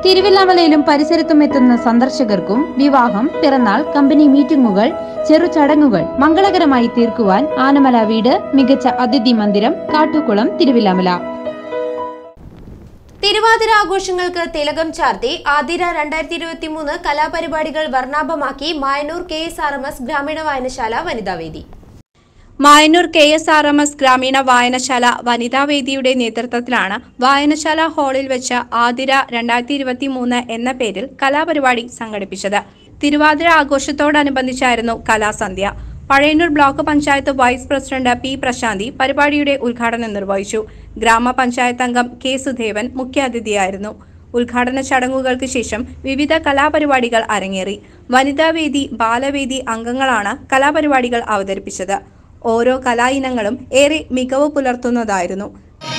തിരുവില്ലാമലയിലും പരിസരത്തും എത്തുന്ന സന്ദർശകർക്കും വിവാഹം പിറന്നാൾ കമ്പനി മീറ്റിംഗുകൾ ചെറു ചടങ്ങുകൾ മംഗളകരമായി തീർക്കുവാൻ ആനമല വീട് മികച്ച അതിഥി മന്ദിരം കാട്ടുകുളം തിരുവില്ലാമല തിരുവാതിര ആഘോഷങ്ങൾക്ക് തിലകം ചാർത്തി ആതിര രണ്ടായിരത്തി ഇരുപത്തി മൂന്ന് കലാപരിപാടികൾ വർണ്ണാഭമാക്കി Mayannur K S R M S ഗ്രാമീണ വായനശാല വനിതാവേദി Mayannur K S R M S ഗ്രാമീണ വായനശാല വനിതാവേദിയുടെ നേതൃത്വത്തിലാണ് വായനശാല ഹാളിൽ വെച്ച് ആതിര രണ്ടായിരത്തി ഇരുപത്തി മൂന്ന് എന്ന പേരിൽ കലാപരിപാടി സംഘടിപ്പിച്ചത് തിരുവാതിര ആഘോഷത്തോടനുബന്ധിച്ചായിരുന്നു കലാസന്ധ്യ Pazhayannur block panchayat vice president P Prashanthi പരിപാടിയുടെ ഉദ്ഘാടനം നിർവഹിച്ചു ഗ്രാമപഞ്ചായത്ത് അംഗം കെ സുധേവൻ മുഖ്യാതിഥിയായിരുന്നു ഉദ്ഘാടന ചടങ്ങുകൾക്ക് ശേഷം വിവിധ കലാപരിപാടികൾ അരങ്ങേറി വനിതാവേദി ബാലവേദി അംഗങ്ങളാണ് കലാപരിപാടികൾ അവതരിപ്പിച്ചത് ഓരോ കലാ ഇനങ്ങളും ഏറെ മികവ് പുലർത്തുന്നതായിരുന്നു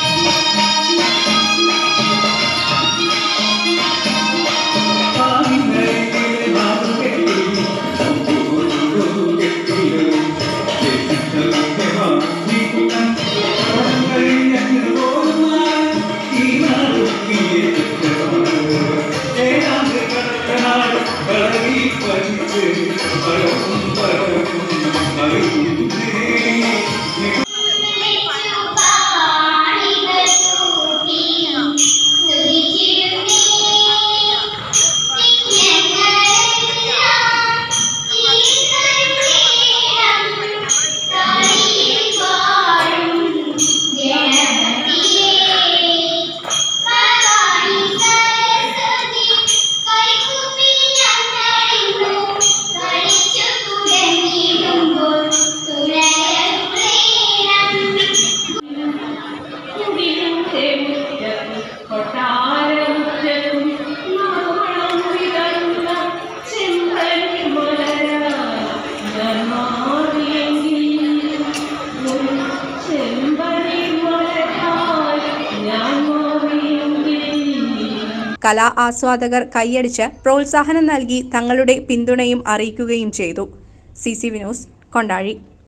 കലാ ആസ്വാദകർ കൈയടിച്ച് പ്രോത്സാഹനം നൽകി തങ്ങളുടെ പിന്തുണയും അറിയിക്കുകയും ചെയ്തു സി സി വിനോസ് കൊണ്ടാഴി